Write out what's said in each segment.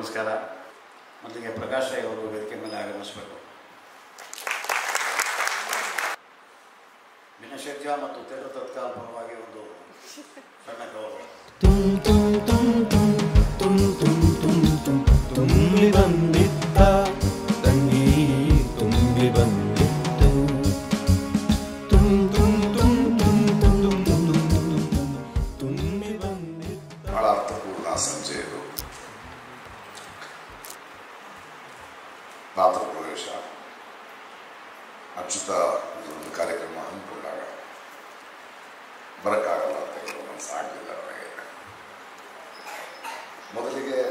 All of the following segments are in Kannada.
ನಮಸ್ಕಾರ ಮೊದಲಿಗೆ ಪ್ರಕಾಶ್ ರೈ ಅವರು ವೇದಿಕೆ ಮೇಲೆ ಆಗಮಿಸಬೇಕು ಮಿನಶಜ್ಜ ಮತ್ತು ತೇರು ತತ್ಕಾಲ್ ಪರವಾಗಿ ಒಂದು ಸಣ್ಣ ಗೌರವ ತುಂಬಿ ಬಂದಿದ್ದ ತಂಗಿ ತುಂಬಿ ಬಂದಿತ್ತು ತುಂ ತುಂ ತುಂ ತುಂ ತುಂ ತುಂ ತುಂ ತುಂ ತುಂ ತುಂಬಿ ಬಂದಿದ್ದ ಬಹಳ ಅರ್ಥಪೂರ್ಣ ಸಂಜೆ ಇದು ಪಾತ್ರ ಪ್ರವೇಶ ಅಚ್ಯುತ ಇದೊಂದು ಕಾರ್ಯಕ್ರಮ ಹಮ್ಮಿಕೊಂಡಾಗ ಬರಕ್ಕಾಗಲ್ಲ ಅಂತ ಹೇಳೋ ಮನಸ್ಸು ಆಗಲಿಲ್ಲ ನನಗೆ ಮೊದಲಿಗೆ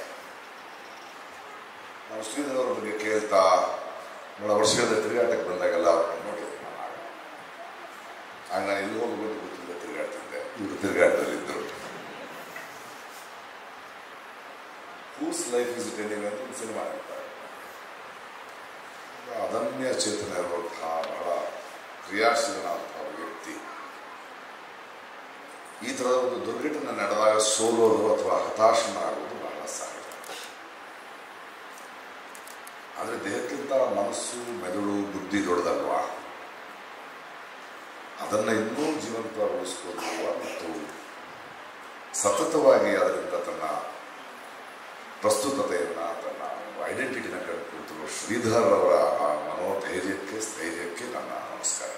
ನಾವು ಶ್ರೀಧರ್ ಅವ್ರ ಬಗ್ಗೆ ಕೇಳ್ತಾ ಬಹಳ ವರ್ಷಗಳ ತಿರುಗಾಟಕ್ಕೆ ಬಂದಾಗೆಲ್ಲ ಅವ್ರನ್ನ ನೋಡಿದ್ದೆ ನಾನು ಆಗ ಆಗ ನಾನು ಎಲ್ಲಿ ಹೋಗಬೇಕು ಗೊತ್ತಿಲ್ಲ ತಿರುಗಾಡ್ತಿದ್ದೆ ಇವರು ತಿರುಗಾಟದಲ್ಲಿದ್ದರು whose life is it anyway ಅಂತ ಒಂದು ಸಿನಿಮಾ ಹೇಳ್ತಾರೆ ಅದನ್ಯ ಚೇತನ ಇರುವಂತಹ ಬಹಳ ಕ್ರಿಯಾಶೀಲನಾದಂತಹ ವ್ಯಕ್ತಿ ಈ ಥರದ ಒಂದು ದುರ್ಘಟನೆ ನಡೆದಾಗ ಸೋಲೋದು ಅಥವಾ ಹತಾಶನಾಗುವುದು ಬಹಳ ಸಹಜ ಆದರೆ ದೇಹಕ್ಕಿಂತ ಮನಸ್ಸು ಮೆದುಳು ಬುದ್ಧಿ ದೊಡ್ಡದಲ್ವಾ ಅದನ್ನು ಇನ್ನೂ ಜೀವಂತಗೊಳಿಸಿಕೊಳ್ಳುವ ಮತ್ತು ಸತತವಾಗಿ ಅದರಿಂದ ತನ್ನ ಪ್ರಸ್ತುತತೆಯನ್ನು ತನ್ನ ಐಡೆಂಟಿಟಿನ ಕಳ್ಕೊಳ್ತಿರುವ ಶ್ರೀಧರ್ ಅವರ ಆ ಮನೋಧೈರ್ಯಕ್ಕೆ ಸ್ಥೈರ್ಯಕ್ಕೆ ನನ್ನ ನಮಸ್ಕಾರ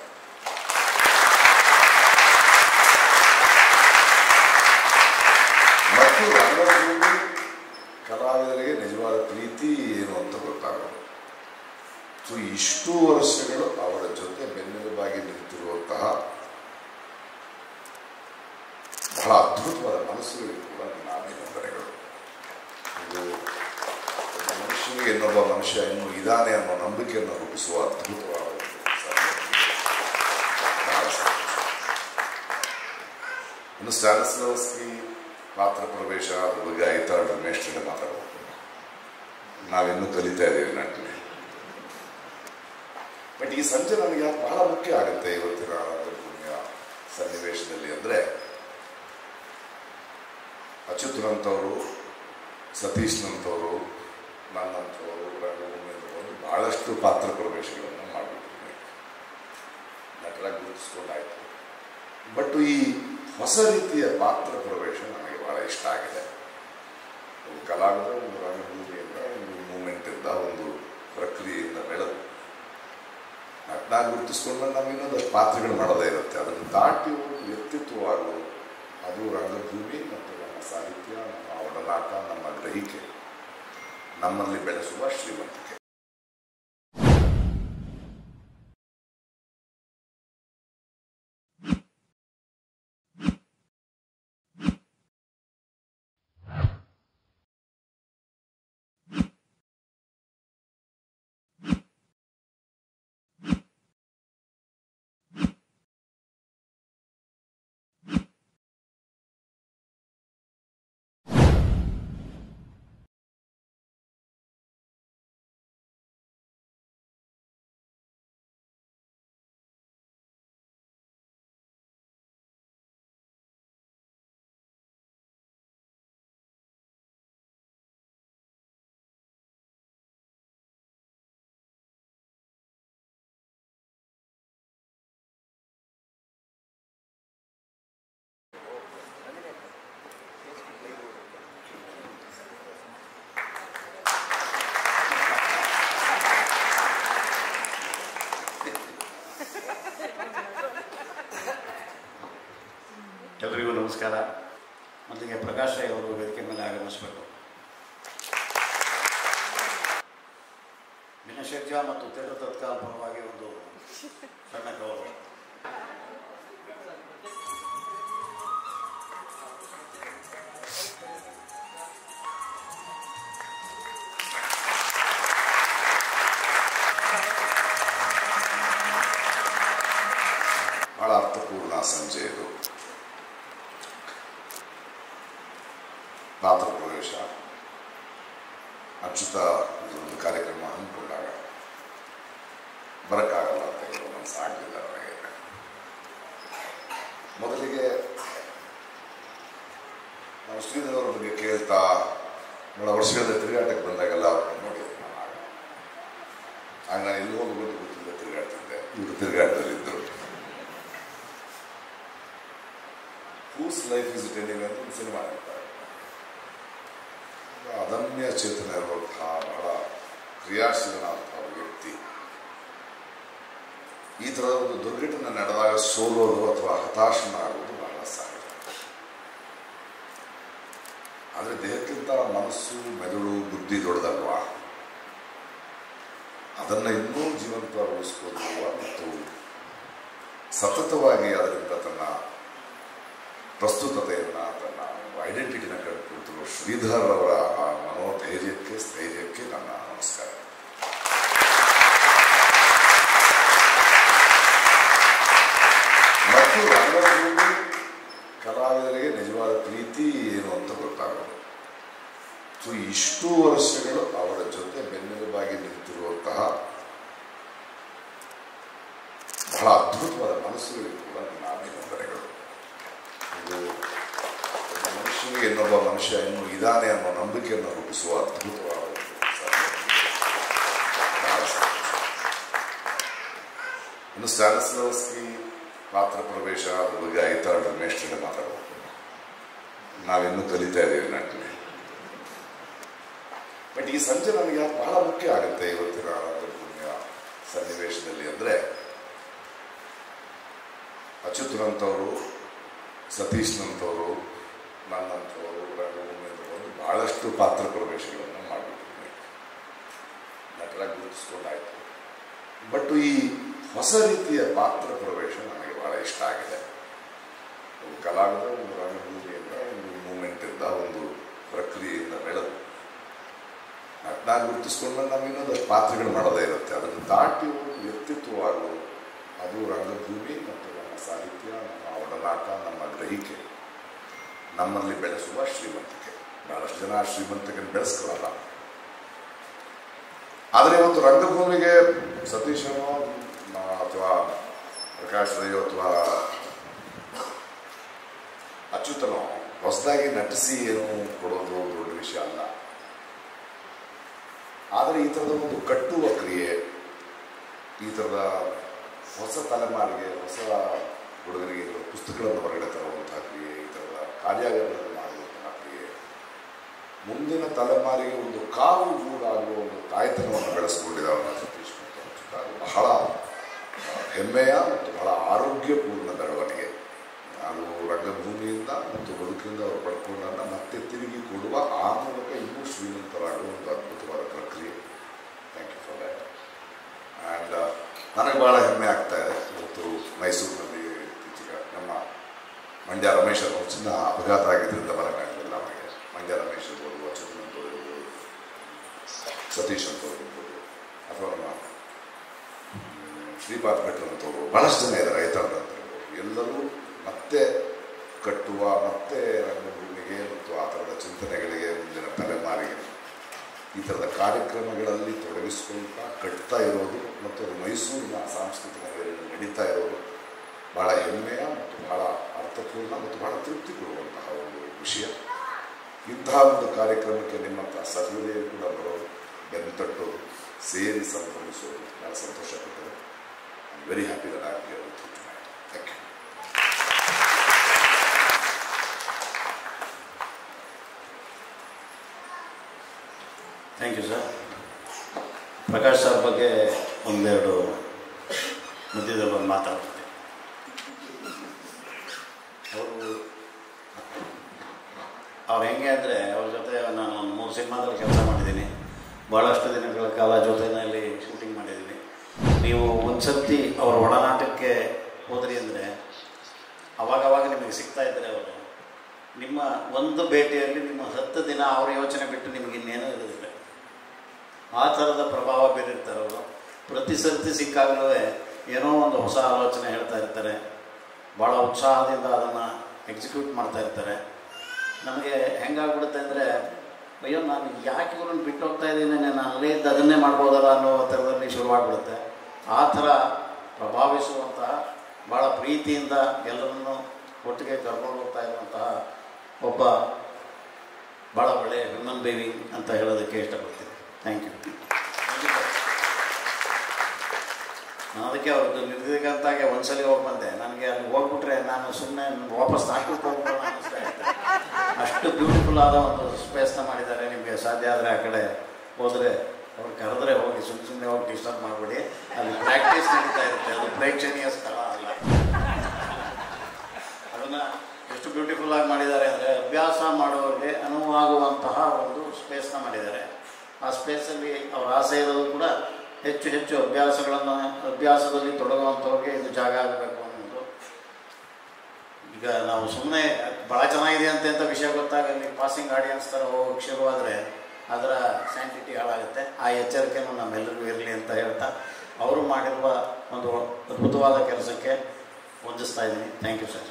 ಮತ್ತು ರಂಗಭೂಮಿ ಕಲಾವಿದರಿಗೆ ನಿಜವಾದ ಪ್ರೀತಿ ಏನು ಅಂತ ಗೊತ್ತಾಗೋದು ಸೊ ಇಷ್ಟು ವರ್ಷಗಳು ಅವರ ಜೊತೆ ಬೆನ್ನೆಲುಬಾಗಿ ನಿಂತಿರುವಂತಹ ಬಹಳ ಅದ್ಭುತವಾದ ಮನಸ್ಸುಗಳಿಗೆ ಕೂಡ ನನ್ನ ಅಭಿನಂದನೆಗಳು ಇದು ಒಬ್ಬ ಮನುಷ್ಯನಿಗೆ ಇನ್ನೊಬ್ಬ ಮನುಷ್ಯ ಇನ್ನೂ ಇದಾನೆ ಅನ್ನೋ ನಂಬಿಕೆಯನ್ನು ರೂಪಿಸುವ ಅದ್ಭುತವಾದ ಒಂದು ಸಂಗತಿ. ಬಹಳ ಸಂತೋಷ. ಇನ್ನು ಸ್ಟಾನಿಸ್ಲವಸ್ಕಿ ಪಾತ್ರ ಪ್ರವೇಶ ಅದ್ರ ಬಗ್ಗೆ ಐತಾಳ್ ರಮೇಶ್ ಜೊತೆ ಮಾತಾಡಬೇಕು ನಾವಿನ್ನೂ ಕಲಿತಾ ಇದ್ದೀವಿ ನಾಟ್ಲಿ ಬಟ್ ಈ ಸಂಜೆ ನನಗೆ ಯಾಕೆ ಬಹಳ ಮುಖ್ಯ ಆಗುತ್ತೆ ಇವತ್ತಿನ ರಂಗಭೂಮಿಯ ಸನ್ನಿವೇಶದಲ್ಲಿ ಅಂದರೆ ಅಚ್ಯುತನಂತವರು ಸತೀಶ್ನಂತವರು ನನ್ನಂಥವರು ರಂಗಭೂಮಿಯಿಂದ ಬಂದು ಬಹಳಷ್ಟು ಪಾತ್ರ ಪ್ರವೇಶಗಳನ್ನು ಮಾಡಿಬಿಟ್ಟಿದ್ವಿ ನಟರಾಗಿ ಗುರುತಿಸ್ಕೊಂಡಾಯ್ತು ಬಟ್ ಈ ಹೊಸ ರೀತಿಯ ಪಾತ್ರ ಪ್ರವೇಶ ನನಗೆ ಬಹಳ ಇಷ್ಟ ಆಗಿದೆ ಒಂದು ಕಲಾವಿದ ಒಂದು ರಂಗಭೂಮಿಯಿಂದ ಒಂದು ಮೂಮೆಂಟಿಂದ ಒಂದು ಪ್ರಕ್ರಿಯೆಯಿಂದ ಬೆಳೆದು ನಟನಾಗಿ ಗುರುತಿಸ್ಕೊಂಡ್ಮೇಲೆ ನಾವು ಇನ್ನೊಂದಷ್ಟು ಪಾತ್ರಗಳು ಮಾಡೋದೇ ಇರುತ್ತೆ ಅದನ್ನು ದಾಟಿ ಒಂದು ವ್ಯಕ್ತಿತ್ವವಾಗುವುದು ಅದು ರಂಗಭೂಮಿ ಮತ್ತು ನಮ್ಮ ಸಾಹಿತ್ಯ ನಮ್ಮ ಒಡನಾಟ ನಮ್ಮ ಗ್ರಹಿಕೆ ನಮ್ಮಲ್ಲಿ ಬೆಳೆಸುವ ಶ್ರೀಮಂತಿಕೆ ಎಲ್ರಿಗೂ ನಮಸ್ಕಾರ ಮೊದಲಿಗೆ ಪ್ರಕಾಶ್ ರೈ ಅವರು ವೇದಿಕೆ ಮೇಲೆ ಆಗಮಿಸಬೇಕು ಮಿನಶಜ್ಜ ಮತ್ತು ತೇರು ತತ್ಕಾಲ್ ಪರವಾಗಿ ಒಂದು ಸಣ್ಣ ಗೌರವ ಬಹಳ ಅರ್ಥಪೂರ್ಣ ಸಂಜೆ ಇದು ಪಾತ್ರ ಪ್ರವೇಶ ಅಚ್ಯುತ ಇದೊಂದು ಕಾರ್ಯಕ್ರಮ ಹಮ್ಮಿಕೊಂಡಾಗ ಬರಕ್ಕಾಗಲ್ಲ ಅಂತ ಹೇಳೋ ಮನಸ್ಸು ಆಗಲಿಲ್ಲ ನನಗೆ ಮೊದಲಿಗೆ ನಾವು ಶ್ರೀಧರ್ ಅವ್ರ ಬಗ್ಗೆ ಕೇಳ್ತಾ ಬಹಳ ವರ್ಷಗಳಿಂದ ತಿರುಗಾಟಕ್ಕೆ ಬಂದಾಗೆಲ್ಲ ಅವ್ರನ್ನ ನೋಡಿದೆ ನಾನು ಆಗ ಆಗ ನಾನು ಎಲ್ಲಿ ಹೋಗ್ಬೋದು ಗೊತ್ತಿಲ್ಲ ತಿರುಗಾಡ್ತಿದ್ದೆ ಇವರು ತಿರುಗಾಟದಲ್ಲಿದ್ದರು ಹೂಸ್ ಲೈಫ್ ಇಸ್ ಟೆಂಡಿಂಗ್ ಅಂತ ಒಂದು ಸಿನಿಮಾ ಹೇಳ್ತಾರೆ ಅದಮ್ಯ ಚೇತನ ಇರುವಂತಹ ಬಹಳ ಕ್ರಿಯಾಶೀಲನಾದಂತಹ ವ್ಯಕ್ತಿ ಈ ಥರದ ಒಂದು ದುರ್ಘಟನೆ ನಡೆದಾಗ ಸೋಲೋದು ಅಥವಾ ಹತಾಶನಾಗುವುದು ಬಹಳ ಸಹಜ ಆದರೆ ದೇಹಕ್ಕಿಂತ ಮನಸ್ಸು ಮೆದುಳು ಬುದ್ಧಿ ದೊಡ್ಡದಲ್ವಾ ಅದನ್ನು ಇನ್ನೂ ಜೀವಂತಗೊಳಿಸಿಕೊಳ್ಳುವ ಮತ್ತು ಸತತವಾಗಿ ಅದರಿಂದ ತನ್ನ ಪ್ರಸ್ತುತತೆಯನ್ನು ತನ್ನ ಐಡೆಂಟಿಟಿನ ಕಟ್ಟಿಕೊಳ್ತಿರುವ ಶ್ರೀಧರ್ ಅವರ ಆ ಮನೋಧೈರ್ಯಕ್ಕೆ ಸ್ಥೈರ್ಯಕ್ಕೆ ನನ್ನ ನಮಸ್ಕಾರ ಮತ್ತು ರಂಗಭೂಮಿ ಕಲಾವಿದರಿಗೆ ನಿಜವಾದ ಪ್ರೀತಿ ಏನು ಅಂತ ಗೊತ್ತಾಗೋದು ಸೊ ಇಷ್ಟು ವರ್ಷಗಳು ಅವರ ಜೊತೆ ಬೆನ್ನೆಲುಬಾಗಿ ನಿಂತಿರುವಂತಹ ಬಹಳ ಅದ್ಭುತವಾದ ಮನಸ್ಸುಗಳಿಗೆ ಕೂಡ ನನ್ನ ಅಭಿನಂದನೆಗಳು ಇದು ಒಬ್ಬ ಮನುಷ್ಯನಿಗೆ ಇನ್ನೊಬ್ಬ ಮನುಷ್ಯ ಇನ್ನೂ ಇದಾನೆ ಅನ್ನೋ ನಂಬಿಕೆಯನ್ನು ರೂಪಿಸುವ ಅದ್ಭುತವಾದ ಒಂದು ಸಾಧನೆ. ಬಹಳ ಸಂತೋಷ. ಇನ್ನು ಸ್ಟಾನಿಸ್ಲವಸ್ಕಿ ಪಾತ್ರ ಪ್ರವೇಶ ಅದ್ರ ಬಗ್ಗೆ ಐತಾಳ್ ಮೇಷ್ಟ್ರಿಗೆ ಮಾತಾಡಬೇಕು ನಾವಿನ್ನೂ ಕಲಿತಾ ಇದ್ದೀವಿ ನಾಟ್ಲಿ ಬಟ್ ಈ ಸಂಜೆ ನನಗೆ ಬಹಳ ಮುಖ್ಯ ಆಗುತ್ತೆ ಇವತ್ತಿನ ರಂಗಭೂಮಿಯ ಸನ್ನಿವೇಶದಲ್ಲಿ ಅಂದರೆ ಅಚ್ಯುತನಂತವರು ಸತೀಶ್ನಂತವರು ನನ್ನಂಥವರು ರಂಗಭೂಮಿಯಿಂದ ಬಂದು ಬಹಳಷ್ಟು ಪಾತ್ರ ಪ್ರವೇಶಗಳನ್ನು ಮಾಡಿಬಿಟ್ಟಿದ್ದೀನಿ ನಟರಾಗಿ ಗುರುತಿಸ್ಕೊಂಡಾಯ್ತು ಬಟ್ ಈ ಹೊಸ ರೀತಿಯ ಪಾತ್ರ ಪ್ರವೇಶ ನನಗೆ ಬಹಳ ಇಷ್ಟ ಆಗಿದೆ ಒಂದು ಕಲಾವಿದ ಒಂದು ರಂಗಭೂಮಿಯಿಂದ ಒಂದು ಮೂಮೆಂಟಿಂದ ಒಂದು ಪ್ರಕ್ರಿಯೆಯಿಂದ ಬೆಳೆದು ನಟನಾಗಿ ಗುರುತಿಸ್ಕೊಂಡ್ರೆ ನಾವು ಇನ್ನೊಂದಷ್ಟು ಪಾತ್ರಗಳು ಮಾಡೋದೇ ಇರುತ್ತೆ ಅದನ್ನು ದಾಟಿ ಒಂದು ವ್ಯಕ್ತಿತ್ವವಾಗುವುದು ಅದು ರಂಗಭೂಮಿ ಮತ್ತು ನಮ್ಮ ಸಾಹಿತ್ಯ ನಮ್ಮ ಒಡನಾಟ ನಮ್ಮ ಗ್ರಹಿಕೆ ನಮ್ಮಲ್ಲಿ ಬೆಳೆಸುವ ಶ್ರೀಮಂತಿಕೆ ಬಹಳಷ್ಟು ಜನ ಶ್ರೀಮಂತಿಕೆಯನ್ನು ಬೆಳೆಸ್ಕೊಳ್ಳಲ್ಲ ಆದರೆ ಇವತ್ತು ರಂಗಭೂಮಿಗೆ ಸತೀಶನೋ ಮ- ಅಥವಾ ಪ್ರಕಾಶ್ ರೈಯೋ ಅಥವಾ ಅಚ್ಯುತನೋ ಹೊಸದಾಗಿ ನಟಿಸಿ ಏನು ಕೊಡೋದು ದೊಡ್ಡ ವಿಷಯ ಅಲ್ಲ ಆದರೆ ಈ ಥರದ ಒಂದು ಕಟ್ಟುವ ಕ್ರಿಯೆ ಈ ಥರದ ಹೊಸ ತಲೆಮಾರಿಗೆ ಹೊಸ ಹುಡುಗರಿಗೆ ಪುಸ್ತಕಗಳನ್ನು ಹೊರಗಡೆ ತರುವಂತಹ ಕ್ರಿಯೆ ಈ ಥರದ ಕಾರ್ಯಾಗಾರಗಳನ್ನು ಮಾಡುವಂತಹ ಕ್ರಿಯೆ ಮುಂದಿನ ತಲೆಮಾರಿಗೆ ಒಂದು ಕಾವು ಗೂಡಾಗುವ ಒಂದು ತಾಯ್ತನವನ್ನು ಬೆಳೆಸ್ಕೊಂಡಿದ್ದಾರೆ ಸತೀಶ್ ಮತ್ತು ಅಚ್ಯುತ. ಅದು ಬಹಳ ಆ, ಹೆಮ್ಮೆಯ ಮತ್ತು ಬಹಳ ಆರೋಗ್ಯಪೂರ್ಣ ಬೆಳವಣಿಗೆ ಅದು ರಂಗಭೂಮಿಯಿಂದ ಮತ್ತು ಬದುಕಿನಿಂದ ಅವರು ಪಡ್ಕೊಂಡನ್ನು ಮತ್ತೆ ತಿರುಗಿ ಕೊಡುವ ಆ ಮೂಲಕ ಇನ್ನೂ ಶ್ರೀಮಂತರಾಗುವ ಒಂದು ಅದ್ಭುತವಾದ ಪ್ರಕ್ರಿಯೆ thank you for that and ನನಗೆ ಭಾಳ ಹೆಮ್ಮೆ ಆಗ್ತಾ ಇದೆ ಇವತ್ತು ಮೈಸೂರಿನಲ್ಲಿ ಇತ್ತೀಚೆಗೆ ನಮ್ಮ ಮಂಡ್ಯ ರಮೇಶ್ ಅವರು ಚಿನ್ನ ಅಪಘಾತ ಆಗಿದ್ದರಿಂದ ಬರೋಕ್ಕಾಗಲಿಲ್ಲ ಅವರಿಗೆ ಮಂಡ್ಯ ರಮೇಶ್ ಇರ್ಬೋದು ಅಚ್ಯುತನ್ ಅಂತವ್ರು ಇರ್ಬೋದು ಸತೀಶ್ ಅಂತವ್ರು ಇರ್ಬೋದು ಅಥವಾ ನಮ್ಮ ಹ್ಮ್, ಶ್ರೀಪಾದ್ ಭಟ್ರು ಅಂತವರು ಭಾಳಷ್ಟು ಜನ ಇದ್ದಾರೆ ರೈತರಂತ ಎಲ್ಲರೂ ಮತ್ತೆ ಕಟ್ಟುವ ಮತ್ತೆ ರಂಗಭೂಮಿಗೆ ಮತ್ತು ಆ ಥರದ ಚಿಂತನೆಗಳಿಗೆ ಮುಂದಿನ ತಲೆಮಾರಿಗೆ ಈ ಥರದ ಕಾರ್ಯಕ್ರಮಗಳಲ್ಲಿ ತೊಡಗಿಸ್ಕೊಳ್ತಾ ಕಟ್ತಾ ಇರೋದು ಮತ್ತು ಅದು ಮೈಸೂರಿನ ಸಾಂಸ್ಕೃತಿಕ ನಗರದಲ್ಲಿ ನಡೀತಾ ಇರೋದು ಬಹಳ ಹೆಮ್ಮೆಯ ಮತ್ತು ಬಹಳ ಅರ್ಥಪೂರ್ಣ ಮತ್ತು ಬಹಳ ತೃಪ್ತಿ ಕೊಡುವಂತಹ ಒಂದು ವಿಷಯ ಇಂತಹ ಒಂದು ಕಾರ್ಯಕ್ರಮಕ್ಕೆ ನಿಮ್ಮಂಥ ಸಹೃದಯ ಕೂಡ ಬರೋದು ಬೆನ್ನು ತಟ್ಟೋದು ಸೇರಿ ಸಂಭ್ರಮಿಸೋದು ಬಹಳ ಸಂತೋಷ ಪಟ್ಟರು I very happy that I here with you thank you thank you sir Prakash sir ಬಗ್ಗೆ ಒಂದೆರಡು ಮಧ್ಯದಲ್ಲಿ ಒಂದು ಮಾತಾಡ್ತೀನಿ ಅವರು ಅವ್ರು ಹೆಂಗೆ ಅಂದರೆ ಅವ್ರ ಜೊತೆ ನಾನು ಒಂದು ಮೂರು ಸಿನಿಮಾದಲ್ಲಿ ಕೆಲಸ ಮಾಡಿದ್ದೀನಿ ಭಾಳಷ್ಟು ದಿನಗಳ ಕಾಲ ಜೊತೆಯಲ್ಲಿ ಶೂಟಿಂಗ್ ಮಾಡಿದ್ದೀನಿ ನೀವು ಒಂದು ಸರ್ತಿ ಅವ್ರ ಒಡನಾಟಕ್ಕೆ ಹೋದ್ರಿ ಅಂದರೆ ಅವಾಗವಾಗ ನಿಮಗೆ ಸಿಗ್ತಾ ಇದ್ದಾರೆ ಅವರು ನಿಮ್ಮ ಒಂದು ಭೇಟಿಯಲ್ಲಿ ನಿಮ್ಮ ಹತ್ತು ದಿನ ಅವ್ರ ಯೋಚನೆ ಬಿಟ್ಟು ನಿಮಗೆ ಇನ್ನೇನೂ ಇರೋದಿಲ್ಲ ಆ ಥರದ ಪ್ರಭಾವ ಬೀರಿರ್ತಾರೆ ಅವರು ಪ್ರತಿ ಸರ್ತಿ ಸಿಕ್ಕಾಗಲೂ ಏನೋ ಒಂದು ಹೊಸ ಆಲೋಚನೆ ಹೇಳ್ತಾ ಇರ್ತಾರೆ ಭಾಳ ಉತ್ಸಾಹದಿಂದ ಅದನ್ನು ಎಕ್ಸಿಕ್ಯೂಟ್ ಮಾಡ್ತಾ ಇರ್ತಾರೆ ನಮಗೆ ಹೆಂಗಾಗ್ಬಿಡುತ್ತೆ ಅಂದರೆ ಅಯ್ಯೋ ನಾನು ಯಾಕೆ ಇವ್ರನ್ನ ಬಿಟ್ಟು ಹೋಗ್ತಾ ಇದ್ದೀನಿ ನಾನು ಅಲ್ಲೇ ಇದ್ದು ಅದನ್ನೇ ಮಾಡ್ಬೋದಲ್ಲ ಅನ್ನೋ ಥರದಲ್ಲಿ ಶುರುವಾಗ್ಬಿಡುತ್ತೆ ಆ ಥರ ಪ್ರಭಾವಿಸುವಂತಹ ಭಾಳ ಪ್ರೀತಿಯಿಂದ ಎಲ್ಲರನ್ನೂ ಒಟ್ಟಿಗೆ ಕರ್ಕೊಂಡು ಹೋಗ್ತಾ ಇರುವಂತಹ ಒಬ್ಬ ಭಾಳ ಒಳ್ಳೆಯ ಹ್ಯೂಮನ್ ಬೇವಿಂಗ್ ಅಂತ ಹೇಳೋದಕ್ಕೆ ಇಷ್ಟಪಡ್ತೀನಿ ಥ್ಯಾಂಕ್ ಯು ನಾನು ಅದಕ್ಕೆ ಅವ್ರದ್ದು ನಿರ್ದೇಶಕಂತಾಗೆ ಒಂದ್ಸಲಿ ಹೋಗಿ ಬಂದೆ ನನಗೆ ಅಲ್ಲಿ ಹೋಗ್ಬಿಟ್ರೆ ನಾನು ಸುಮ್ಮನೆ ವಾಪಸ್ ಹಾಕ್ಬಿಟ್ಟು ಹೋಗ್ಬಿಡೋಣ ಅನ್ನಿಸ್ತಾ ಇತ್ತು ಅಷ್ಟು ಬ್ಯೂಟಿಫುಲ್ ಆದ ಒಂದು ಸ್ಪೇಸ್ನ ಮಾಡಿದ್ದಾರೆ ನಿಮಗೆ ಸಾಧ್ಯ ಆದರೆ ಆ ಕಡೆ ಹೋದರೆ ಅವ್ರು ಕರೆದ್ರೆ ಹೋಗಿ ಸುಮ್ಮನೆ ಸುಮ್ಮನೆ ಹೋಗಿ ಡಿಸ್ಟರ್ಬ್ ಮಾಡಬೇಡಿ ಅಲ್ಲಿ ಪ್ರಾಕ್ಟೀಸ್ ನಡೀತಾ ಇರುತ್ತೆ ಅದು ಪ್ರೇಕ್ಷಣೀಯ ಸ್ಥಳ ಅಲ್ಲ ಅದನ್ನು ಎಷ್ಟು ಬ್ಯೂಟಿಫುಲ್ ಆಗಿ ಮಾಡಿದ್ದಾರೆ ಅಂದರೆ ಅಭ್ಯಾಸ ಮಾಡೋರಿಗೆ ಅನುವಾಗುವಂತಹ ಒಂದು ಸ್ಪೇಸ್ನ ಮಾಡಿದ್ದಾರೆ ಆ ಸ್ಪೇಸಲ್ಲಿ ಅವ್ರ ಆಸೆ ಇರೋದು ಕೂಡ ಹೆಚ್ಚು ಹೆಚ್ಚು ಅಭ್ಯಾಸಗಳನ್ನು ಅಭ್ಯಾಸದಲ್ಲಿ ತೊಡಗುವಂಥವ್ರಿಗೆ ಇದು ಜಾಗ ಆಗಬೇಕು ಅನ್ನೋದು ಈಗ ನಾವು ಸುಮ್ಮನೆ ಭಾಳ ಚೆನ್ನಾಗಿದೆ ಅಂತ ಅಂತ ವಿಷಯ ಗೊತ್ತಾಗ ಅಲ್ಲಿ ಪಾಸಿಂಗ್ ಆಡಿಯನ್ಸ್ ಥರ ಹೋಗೋಕ್ಕೆ ಶುರುವಾದರೆ ಅದರ ಸ್ಯಾಂಟಿಟಿ ಹಾಳಾಗುತ್ತೆ ಆ ಎಚ್ಚರಿಕೆನೂ ನಮ್ಮೆಲ್ಲರಿಗೂ ಇರಲಿ ಅಂತ ಹೇಳ್ತಾ ಅವರು ಮಾಡಿರುವ ಒಂದು ಅದ್ಭುತವಾದ ಕೆಲಸಕ್ಕೆ ವಂದಿಸ್ತಾ ಇದ್ದೀನಿ ಥ್ಯಾಂಕ್ ಯು ಸರ್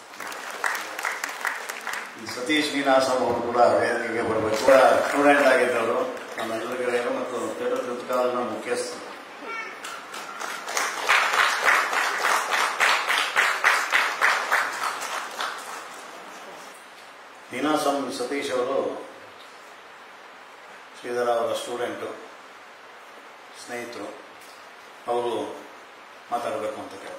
ಈ ಸತೀಶ್ ನೀನಾಸಂ ಅವರು ಕೂಡ ವೇದಿಕೆಗೆ ಬರಬೇಕು ಕೂಡ ಸ್ಟೂಡೆಂಟ್ ಆಗಿದ್ದವರು ನಮ್ಮೆಲ್ಲರಿಗೂ ಮತ್ತು ಥಿಯೇಟರ್ ಕೃತಿಕಾಲನ ಮುಖ್ಯಸ್ಥರು ನೀನಾಸಂ ಸತೀಶ್ ಅವರು ಶ್ರೀಧರ ಅವರ ಸ್ಟೂಡೆಂಟು ಸ್ನೇಹಿತರು ಅವರು ಮಾತಾಡಬೇಕು ಅಂತ ಕೇಳ್ತಾರೆ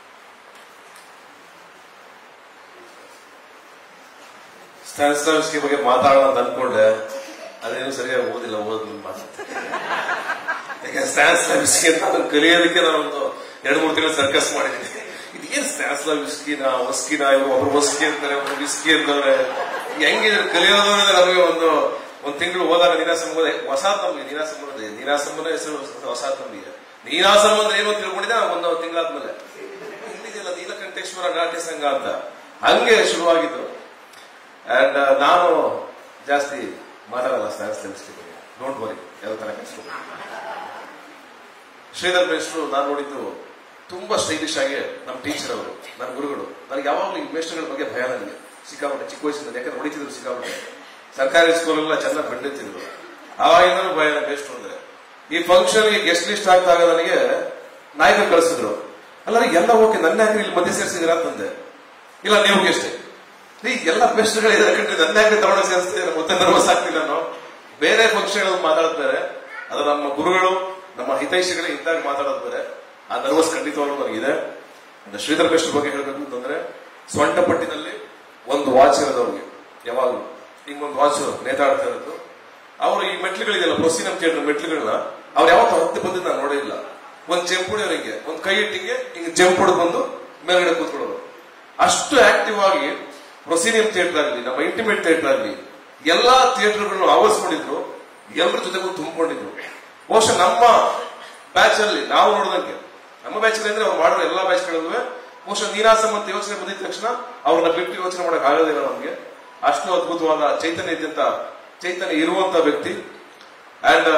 ಸ್ಟ್ಯಾನ್ಸ್ಲಾವ್ಸ್ಕಿ ಬಗ್ಗೆ ಮಾತಾಡೋಣ ಅಂತ ಅನ್ಕೊಂಡೆ ಅದೇನು ಸರಿಯಾಗಿ ಓದಿಲ್ಲ ಓದ್ ನಿಮ್ಮ ಮಾತು ಯಾಕೆ ಸ್ಟ್ಯಾನ್ಸ್ಲಾವ್ಸ್ಕಿ ಅಂತ ಅದನ್ನ ಕಲಿಯೋದಕ್ಕೆ ನಾನೊಂದು ಎರಡು ಮೂರು ತಿಂಗಳು ಸರ್ಕಸ್ ಮಾಡಿದ್ದೀನಿ ಇದೇನು ಸ್ಟ್ಯಾನ್ಸ್ಲಾವ್ಸ್ಕಿನ ವಸ್ಕಿನ ಇವರು ಒಬ್ರು ವಸ್ಕಿ ಅಂತಾರೆ ಒಬ್ರು ವಿಸ್ಕಿ ಅಂತಾರೆ ಹೆಂಗಿದೆ ಕಲಿಯೋದು ಅನ್ನೋದು ನಮಗೆ ಒಂದು ಒಂದು ತಿಂಗಳು ಹೋದಾಗ ನೀನಾಸಂ ಹೋದೆ ಹೊಸ ತಂಬಿ ನೀನಾಸಂ ಅನ್ನೋದು ನೀನಾಸಂಬನ ಹೆಸರು ಹೊಸ ತಂಬಿಗೆ ನೀನಾಸಂ ಅಂದ್ರೆ ಏನು ಅಂತ ತಿಳ್ಕೊಂಡಿದ್ದೆ ನಾನು ಒಂದು ತಿಂಗಳಾದ್ಮೇಲೆ ಇಲ್ಲಿದೆಯಲ್ಲ ನೀಲಕಂಠೇಶ್ವರ ನಾಟ್ಯ ಸಂಘ ಅಂತ ಹಂಗೆ ಶುರುವಾಗಿದ್ದು ಅಂಡ್ ನಾನು ಜಾಸ್ತಿ ಮಾತಾಡಲ್ಲ ಸ್ಟ್ಯಾನ್ಸ್ ಬಗ್ಗೆ ಡೋಂಟ್ ವರಿ ಯಾವ ತರ ಕೆಲಸ ಶ್ರೀಧರ್ ಮೇಷ್ಟ್ರು ನಾನು ನೋಡಿದ್ದು ತುಂಬಾ ಸ್ಟೈಲಿಶ್ ಆಗಿ ನಮ್ಮ ಟೀಚರ್ ಅವರು ನನ್ನ ಗುರುಗಳು ನನಗೆ ಯಾವಾಗಲೂ ಈ ಮೇಷ್ಟ್ರಗಳ ಬಗ್ಗೆ ಭಯ ನನಗೆ ಸಿಕ್ಕಾಪಟ್ಟೆ ಚಿಕ್ಕ ವಯಸ್ಸಿಂದ ಯಾಕಂದ್ರೆ ಹೊಡಿತಿದ್ರು ಸಿಕ್ಕಾಪಟ್ಟೆ ಸರ್ಕಾರಿ ಸ್ಕೂಲೆಲ್ಲ ಚೆನ್ನಾಗಿ ಖಂಡಿತಿದ್ರು ಆವಾಗಿಂದಲೂ ಭಯ ಮೇಷ್ಟ್ರು ಅಂದ್ರೆ ಈ ಫಂಕ್ಷನ್ಗೆ ಗೆಸ್ಟ್ ಲಿಸ್ಟ್ ಆಗ್ದಾಗ ನನಗೆ ನಾಯಕ ಕಳಿಸಿದ್ರು ಅಲ್ಲ ರೀ ಎಲ್ಲ ಓಕೆ ನನ್ನ ಯಾಕೆ ಇಲ್ಲಿ ಮಧ್ಯೆ ಸೇರಿಸಿದಿರ ಅಂತಂದೆ ಇಲ್ಲ ನೀವು ಗೆಸ್ಟೇ ರೀ ಎಲ್ಲ ಬೆಸ್ಟ್ಗಳು ಇದೆ ಕಂಡ್ರೆ ನನ್ನ ಯಾಕೆ ತಗೊಂಡು ಸೇರಿಸ್ತಿದ್ರೆ ಮತ್ತೆ ನರ್ವಸ್ ಆಗ್ತಿಲ್ಲ ನಾವು ಬೇರೆ ಫಂಕ್ಷನ್ ಮಾತಾಡ್ತಾರೆ ಅದು ನಮ್ಮ ಗುರುಗಳು ನಮ್ಮ ಹಿತೈಷಿಗಳೇ ಇದ್ದಾಗ ಮಾತಾಡೋದು ಬೇರೆ ಆ ನರ್ವಸ್ ಖಂಡಿತವಾಗ್ಲೂ ನನಗಿದೆ ಇನ್ನು ಶ್ರೀಧರ್ ಬೆಸ್ಟ್ ಬಗ್ಗೆ ಹೇಳ್ಬೇಕು ಅಂತಂದ್ರೆ ಸೊಂಟ ಪಟ್ಟಿನಲ್ಲಿ ಒಂದು ವಾಚ್ ಇರೋದವ್ರಿಗೆ ಯಾವಾಗಲೂ ಹಿಂಗೊಂದು ವಾಚ್ ನೇತಾಡ್ತಾ ಇರೋದು ಅವರು ಈ ಮೆಟ್ಲುಗಳಿದೆಯಲ್ಲ ಪ್ರೊಸಿನಂ ಥಿಯೇಟರ್ ಮೆಟ್ಲುಗಳನ್ನ ಅವ್ರು ಯಾವತ್ತೂ ಹತ್ತಿ ಬಂದಿದ್ದು ನಾನು ನೋಡೇ ಇಲ್ಲ ಒಂದ್ ಚೆಂಪುಡಿ ಅವರಿಗೆ ಒಂದ್ ಕೈ ಇಟ್ಟಿಗೆ ಹಿಂಗೆ ಚೆಂಪುಡು ಬಂದು ಮೇಲ್ಗಡೆ ಕೂತ್ಕೊಳ್ಳೋರು ಅಷ್ಟು ಆಕ್ಟಿವ್ ಆಗಿ ಪ್ರೊಸೀನಿಯಂ ಥಿಯೇಟರ್ ಆಗಲಿ ನಮ್ಮ ಇಂಟಿಮೇಟ್ ಥಿಯೇಟರ್ ಆಗಲಿ ಎಲ್ಲಾ ಥಿಯೇಟರ್ಗಳನ್ನು ಆವರಿಸ್ಕೊಂಡಿದ್ರು ಎಲ್ಲರ ಜೊತೆಗೂ ತುಂಬಿಕೊಂಡಿದ್ರು ಬಹುಶಃ ನಮ್ಮ ಬ್ಯಾಚ್ ಅಲ್ಲಿ ನಾವು ನೋಡಿದಂಗೆ ನಮ್ಮ ಬ್ಯಾಚ್ ಅಂದ್ರೆ ಅವ್ರು ಮಾಡಿರೋ ಎಲ್ಲಾ ಬ್ಯಾಚ್ಗಳಲ್ಲೂ ಬಹುಶಃ ನೀನಾಸಂ ಅಂತ ಯೋಚನೆ ಬಂದಿದ ತಕ್ಷಣ ಅವ್ರನ್ನ ಬಿಟ್ಟು ಯೋಚನೆ ಮಾಡಕ್ ಆಗೋದಿಲ್ಲ ನಮ್ಗೆ ಅಷ್ಟು ಅದ್ಭುತವಾದ ಚೈತನ್ಯ ಇದ್ದಂತ ಚೈತನ್ಯ ಇರುವಂತ ವ್ಯಕ್ತಿ ಅಂಡ್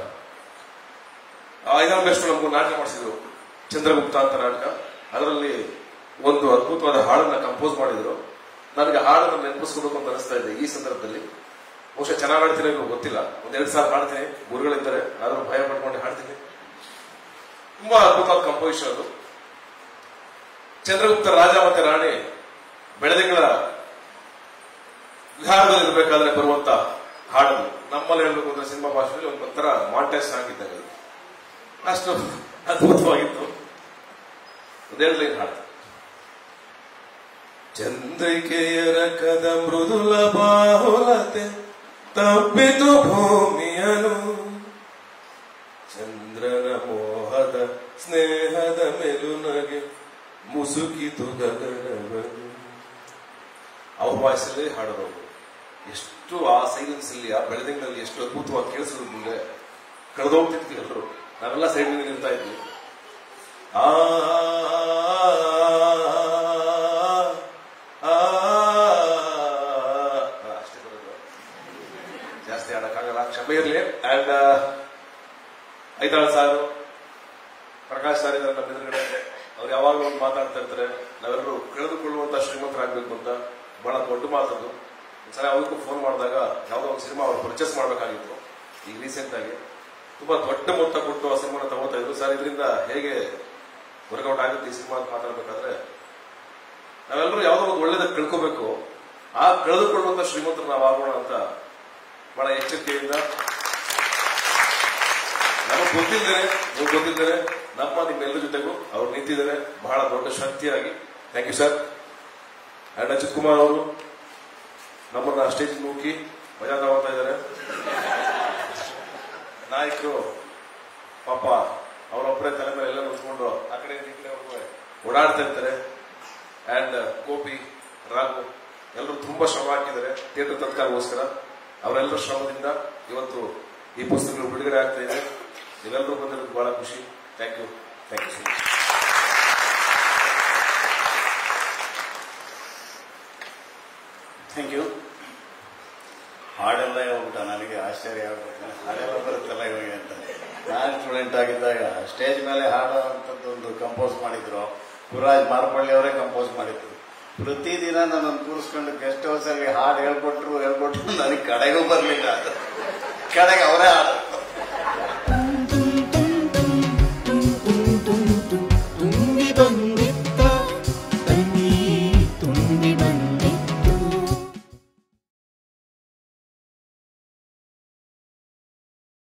ಐದಾರು ಬೆಸ್ಟ್ ನಮಗೂ ನಾಟಕ ಮಾಡಿಸಿದ್ರು ಚಂದ್ರಗುಪ್ತ ಅಂತ ನಾಟಕ ಅದರಲ್ಲಿ ಒಂದು ಅದ್ಭುತವಾದ ಹಾಡನ್ನ ಕಂಪೋಸ್ ಮಾಡಿದ್ರು ನನಗೆ ಹಾಡನ್ನು ನೆನಪಿಸ್ಕೋಬೇಕು ಅಂತ ಅನಿಸ್ತಾ ಇದೆ ಈ ಸಂದರ್ಭದಲ್ಲಿ ಬಹುಶಃ ಚೆನ್ನಾಗಿ ಹಾಡ್ತೀನಿ ಅನ್ನೋದು ಗೊತ್ತಿಲ್ಲ ಒಂದೆರಡು ಸಾವಿರ ಹಾಡ್ತೀನಿ ಗುರುಗಳಿದ್ದಾರೆ ಆದ್ರೂ ಭಯ ಪಡ್ಕೊಂಡು ಹಾಡ್ತೀನಿ ತುಂಬಾ ಅದ್ಭುತವಾದ ಕಂಪೋಸಿಷನ್ ಅದು ಚಂದ್ರಗುಪ್ತ ರಾಜ ಮತ್ತೆ ರಾಣಿ ಬೆಳೆದಿಂಗಳ ವಿಹಾರದಲ್ಲಿ ಇರಬೇಕಾದ್ರೆ ಬರುವಂತ ಹಾಡದು ನಮ್ಮಲ್ಲಿ ಹೇಳ್ಬೇಕು ಅಂದ್ರೆ ಸಿನಿಮಾ ಭಾಷೆಯಲ್ಲಿ ಒಂಥರ ಮಾಂಟೇಜ್ ಸಾಂಗ್ ಇದ್ದಂಗೆ ಅದು. ಅಷ್ಟು ಅದ್ಭುತವಾಗಿತ್ತು ಒಂದೆರಡು ಲೈನ್ ಹಾಡ್ತೀನಿ ಚಂದ್ರಿಕೆಯರ ಕದ ಮೃದುಲ ಬಾಹುಲತೆ ತಪ್ಪಿತು ಭೂಮಿಯನು ಚಂದ್ರನ ಮೋಹದ ಸ್ನೇಹದ ಮೆಲುನಗೆ ಮುಸುಕಿತು ಗಗನವನು ಅವ್ರ ವಾಯ್ಸಲ್ಲಿ ಹಾಡೋದು ಎಷ್ಟು ಆ ಸೈಲೆನ್ಸ್ ಅಲ್ಲಿ ಆ ಬೆಳೆದಿಂಗಳಲ್ಲಿ ಎಷ್ಟು ಅದ್ಭುತವಾಗಿ ಕೇಳಿಸಿದ್ರು ಮುಂದೆ ಕಳೆದೋಗ್ತಿದ್ವಿ ಎಲ್ಲರೂ ನಾವೆಲ್ಲ ಸೈಡ್ ನಿಲ್ತಾ ಇದ್ವಿ ಆ ಆ, ಅಷ್ಟೇ ಬರೋದು ಜಾಸ್ತಿ ಆಡಕ್ಕಾಗಲ್ಲ ಕ್ಷಮೆ ಇರಲಿ ಅಂಡ್ ಐತಾಳ್ ಸಾರು ಪ್ರಕಾಶ್ ಸರ್ ಇದ್ದಾರೆ ನಮ್ಮ ಎದುರುಗಡೆ ಅವ್ರು ಯಾವಾಗಲೂ ಒಂದು ಮಾತಾಡ್ತಾ ಇರ್ತಾರೆ ನಾವೆಲ್ಲರೂ ಕಳೆದುಕೊಳ್ಳುವಂತ ಶ್ರೀಮಂತರಾಗಬೇಕು ಅಂತ ಬಹಳ ದೊಡ್ಡ ಮಾತದ್ದು ಒಂದ್ಸಲ ಅವ್ರಿಗೂ ಫೋನ್ ಮಾಡಿದಾಗ ಯಾವುದೋ ಒಂದು ಸಿನಿಮಾ ಅವ್ರು ಪರ್ಚೇಸ್ ಮಾಡಬೇಕಾಗಿತ್ತು ಈಗ ರೀಸೆಂಟ್ ಆಗಿ ತುಂಬಾ ದೊಡ್ಡ ಮೊತ್ತ ಕೊಟ್ಟು ಆ ಸಿನಿಮಾನ ತಗೋತಾ ಇದ್ರು ಸರ್ ಇದರಿಂದ ಹೇಗೆ ವರ್ಕೌಟ್ ಆಗುತ್ತೆ ಈ ಸಿನಿಮಾ ಅಂತ ಮಾತಾಡ್ಬೇಕಾದ್ರೆ ನಾವೆಲ್ಲರೂ ಯಾವುದೋ ಒಂದು ಒಳ್ಳೇದಕ್ಕೆ ಕಳ್ಕೋಬೇಕು ಆ ಕಳೆದುಕೊಳ್ಳುವಂತ ಶ್ರೀಮಂತರು ನಾವು ಆಗೋಣ ಅಂತ ಬಹಳ ಎಚ್ಚರಿಕೆಯಿಂದ ನಮಗೆ ಗೊತ್ತಿದ್ದಾರೆ ನೀವು ಗೊತ್ತಿದ್ದಾರೆ ನಮ್ಮ ನಿಮ್ಮೆಲ್ಲರ ಜೊತೆಗೂ ಅವ್ರು ನಿಂತಿದ್ದಾರೆ ಬಹಳ ದೊಡ್ಡ ಶಕ್ತಿಯಾಗಿ thank you sir and Ajith Kumar ಅವರು ನಮ್ಮನ್ನ ಸ್ಟೇಜ್ ನೂಕಿ ಮಜಾ ತಗೊಳ್ತಾ ಇದ್ದಾರೆ ನಾಯಕರು ಪಾಪ ಅವರೊಬ್ಬರೇ ತಲೆ ಮೇಲೆ ಎಲ್ಲ ನಿಂತ್ಕೊಂಡು ಆ ಕಡೆ ಈ ಕಡೆ ಅವ್ರು ಓಡಾಡ್ತಾ ಇರ್ತಾರೆ ಅಂಡ್ ಗೋಪಿ ರಾಘು ಎಲ್ಲರೂ ತುಂಬಾ ಶ್ರಮ ಹಾಕಿದ್ದಾರೆ ಥಿಯೇಟರ್ ತತ್ಕಾಲಗೋಸ್ಕರ ಅವರೆಲ್ಲರ ಶ್ರಮದಿಂದ ಇವತ್ತು ಈ ಪುಸ್ತಕಗಳು ಬಿಡುಗಡೆ ಆಗ್ತಾ ಇದೆ ನೀವೆಲ್ಲರೂ ಬಂದಿರೋದು ಬಹಳ ಖುಷಿ thank you thank you so much thank you ಹಾಡೆಲ್ಲ ಹೇಳ್ಬಿಟ್ಟ ನನಗೆ ಆಶ್ಚರ್ಯ ಆಗ್ಬಿಟ್ಟು ಹಾಡೆಲ್ಲ ಬರುತ್ತಲ್ಲ ಇವನಿಗೆ ಅಂತ ನಾನು ಸ್ಟೂಡೆಂಟ್ ಆಗಿದ್ದಾಗ ಸ್ಟೇಜ್ ಮೇಲೆ ಹಾಡೋ ಅಂಥದ್ದು ಒಂದು ಕಂಪೋಸ್ ಮಾಡಿದ್ರು ಗುರುರಾಜ್ ಮಾರ್ಪಳ್ಳಿ ಅವರೇ ಕಂಪೋಸ್ ಮಾಡಿದ್ರು ಪ್ರತಿದಿನ ನನ್ನನ್ನು ಕೂರಿಸ್ಕೊಂಡು ಗೆಸ್ಟ್ ಹೌಸಲ್ಲಿ ಹಾಡು ಹೇಳ್ಕೊಟ್ರು ಹೇಳ್ಕೊಟ್ರು ನನಗೆ ಕಡೆಗೂ ಬರಲಿಲ್ಲ ಅದು ಕಡೆಗೆ ಅವರೇ ಹಾಡು